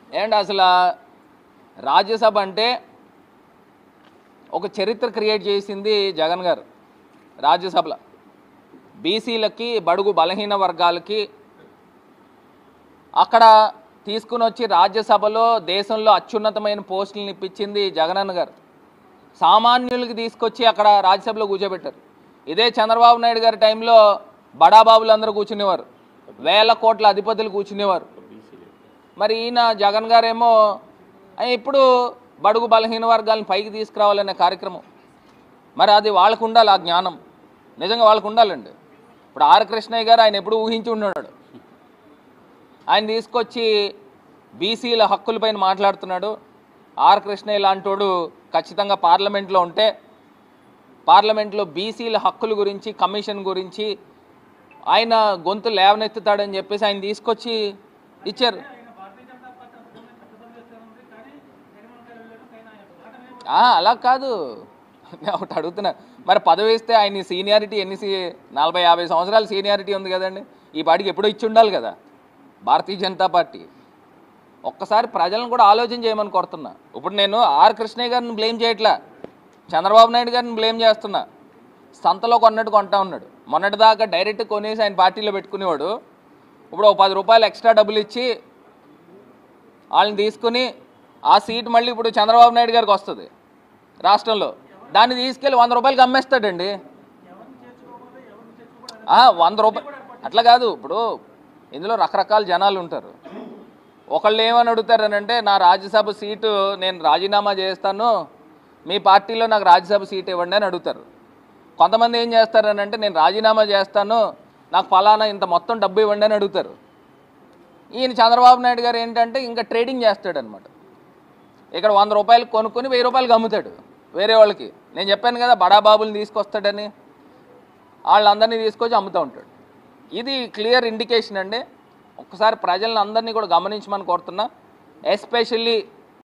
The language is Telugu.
ఏంటి అసలు రాజ్యసభ అంటే ఒక చరిత్ర క్రియేట్ చేసింది జగన్ గారు రాజ్యసభలో బీసీలకి బడుగు బలహీన వర్గాలకి అక్కడ తీసుకుని వచ్చి రాజ్యసభలో దేశంలో అత్యున్నతమైన పోస్టులను ఇప్పించింది జగనన్న గారు సామాన్యులకి తీసుకొచ్చి అక్కడ రాజ్యసభలో కూర్చోబెట్టారు ఇదే చంద్రబాబు నాయుడు గారి టైంలో బడాబాబులు అందరూ కూర్చునేవారు వేల కోట్ల అధిపతులు కూర్చునేవారు మరి ఈయన జగన్ గారేమో "ఆ, ఇప్పుడు బడుగు బలహీన వర్గాలను పైకి తీసుకురావాలనే కార్యక్రమం మరి అది వాళ్ళకు ఉండాలి ఆ జ్ఞానం నిజంగా వాళ్ళకు ఉండాలండి ఇప్పుడు ఆర్ కృష్ణయ్య గారు ఆయన ఎప్పుడు ఊహించి ఉన్నాడు ఆయన తీసుకొచ్చి బీసీల హక్కులపైన మాట్లాడుతున్నాడు ఆర్ కృష్ణయ్య లాంటోడు ఖచ్చితంగా పార్లమెంట్లో ఉంటే పార్లమెంట్లో బీసీల హక్కుల గురించి కమిషన్ గురించి ఆయన గొంతు లేవనెత్తుతాడని చెప్పేసి ఆయన తీసుకొచ్చి ఇచ్చారు ఆ, అలా కాదు నేను ఒకటి అడుగుతున్నా మరి పదవి ఇస్తే ఆయన సీనియారిటీ ఎన్ని సీ నలభై యాభై సంవత్సరాల సీనియారిటీ ఉంది కదండి ఈ పాటికి ఎప్పుడో ఇచ్చి ఉండాలి కదా భారతీయ జనతా పార్టీ ఒక్కసారి ప్రజలను కూడా ఆలోచన చేయమని కోరుతున్నా ఇప్పుడు నేను ఆర్ కృష్ణయ్య గారిని బ్లేమ్ చేయట్లా చంద్రబాబు నాయుడు గారిని బ్లేమ్ చేస్తున్నా సంతలో కొన్నట్టు కొంటా ఉన్నాడు మొన్నటిదాకా డైరెక్ట్ కొనేసి ఆయన పార్టీలో పెట్టుకునేవాడు ఇప్పుడు ఒక పది రూపాయలు ఎక్స్ట్రా డబ్బులు ఇచ్చి వాళ్ళని తీసుకుని ఆ సీట్ మళ్ళీ ఇప్పుడు చంద్రబాబు నాయుడు గారికి వస్తుంది రాష్ట్రంలో దాన్ని తీసుకెళ్ళి వంద రూపాయలకి అమ్మేస్తాడండి ఆ, వంద రూపాయలు అట్లా కాదు ఇప్పుడు ఇందులో రకరకాల జనాలు ఉంటారు ఒకళ్ళు ఏమని అడుగుతారనంటే నా రాజ్యసభ సీటు నేను రాజీనామా చేస్తాను మీ పార్టీలో నాకు రాజ్యసభ సీట్ ఇవ్వండి అని అడుగుతారు కొంతమంది ఏం చేస్తారనంటే నేను రాజీనామా చేస్తాను నాకు ఫలానా ఇంత మొత్తం డబ్బు ఇవ్వండి అని అడుగుతారు ఈయన చంద్రబాబు నాయుడు గారు ఏంటంటే ఇంకా ట్రేడింగ్ చేస్తాడు అనమాట ఇక్కడ వంద రూపాయలు కొనుక్కొని వెయ్యి రూపాయలకి అమ్ముతాడు వేరే వాళ్ళకి నేను చెప్పాను కదా బడాబాబుని తీసుకొస్తాడని వాళ్ళందరినీ తీసుకొచ్చి అమ్ముతూ ఉంటాడు ఇది క్లియర్ ఇండికేషన్ అండి ఒక్కసారి ప్రజలను అందరినీ కూడా గమనించమని కోరుతున్నా ఎస్పెషల్లీ